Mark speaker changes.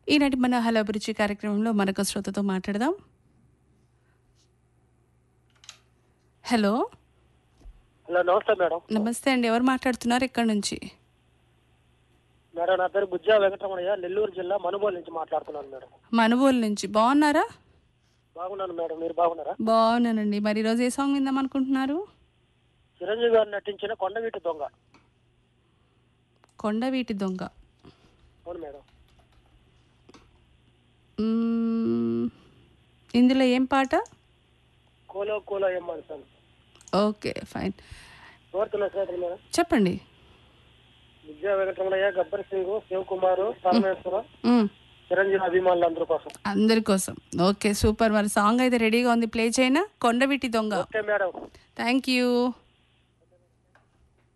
Speaker 1: ఈనాటి మన హలో అభిరుచి కార్యక్రమంలో మరొక శ్రోతతో మాట్లాడదాం హలో
Speaker 2: హలో నమస్తే మేడం
Speaker 1: నమస్తే అండి ఎవరు మాట్లాడుతున్నారు ఎక్కడి నుంచి
Speaker 2: మేడం నా పేరు బుజ్జా వెంకటరమణయ్య నెల్లూరు జిల్లా మనుబోలు నుంచి మాట్లాడుతున్నాను మేడం
Speaker 1: మనుబోలు నుంచి బాగున్నారా
Speaker 2: బాగున్నాను మేడం మీరు బాగున్నారా
Speaker 1: బాగున్నానండి మరి ఈరోజు ఏ సాంగ్ విందాం అనుకుంటున్నారు
Speaker 2: చిరంజీవి గారు నటించిన కొండవీటి దొంగ
Speaker 1: కొండవీటి దొంగ
Speaker 2: అవును మేడం
Speaker 1: మ్మ్, ఇందులో ఏం పాట
Speaker 2: కోలో కోలో ఏమని సార్
Speaker 1: ఓకే ఫైన్
Speaker 2: కోరుతున్న స్నేహితులు మేడం
Speaker 1: చెప్పండి
Speaker 2: బుజ్జా వెంకటరమణయ్య గబ్బర్ సింగ్ శివ కుమార్ పరమేశ్వర
Speaker 1: మ్మ్,
Speaker 2: చిరంజీవి అభిమానులు అందరి కోసం
Speaker 1: అందరి కోసం ఓకే సూపర్ మరి సాంగ్ అయితే రెడీగా ఉంది ప్లే చేయనా కొండవీటి దొంగ
Speaker 2: ఓకే మేడం
Speaker 1: థ్యాంక్ యూ